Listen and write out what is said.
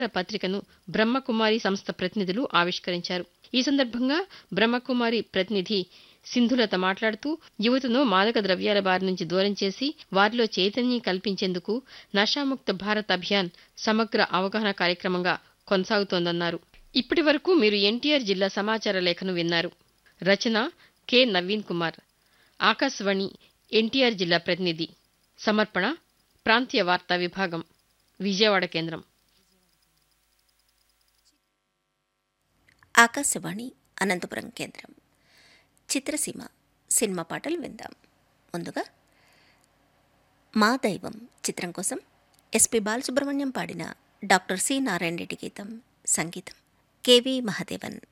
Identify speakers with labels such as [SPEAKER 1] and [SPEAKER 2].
[SPEAKER 1] పత్రికను బ్రహ్మకుమారి సంస్థ ప్రతినిధులు ఆవిష్కరించారు ఈ సందర్భంగా బ్రహ్మకుమారి ప్రతినిధి సింధులత మాట్లాడుతూ యువతను మాదక ద్రవ్యాల బారి నుంచి దూరం చేసి వారిలో చైతన్యం కల్పించేందుకు నషాముక్త భారత్ అభియాన్ సమగ్ర అవగాహన కార్యక్రమంగా కొనసాగుతోందన్నారు ఇప్పటి వరకు మీరు ఎన్టీఆర్ జిల్లా సమాచార లేఖను విన్నారు రచన కె నవీన్ కుమార్ ఆకాశవాణి ఎన్టీఆర్ జిల్లా ప్రతినిధి సమర్పణ ప్రాంతీయ వార్తా విభాగం విజయవాడ కేంద్రం
[SPEAKER 2] ఆకాశవాణి అనంతపురం కేంద్రం చిత్రసీమ సినిమా పాటలు విందాం ముందుగా మా దైవం చిత్రం కోసం ఎస్పి బాలసుబ్రహ్మణ్యం పాడిన డాక్టర్ సి నారాయణ రెడ్డి గీతం సంగీతం కెవి మహదేవన్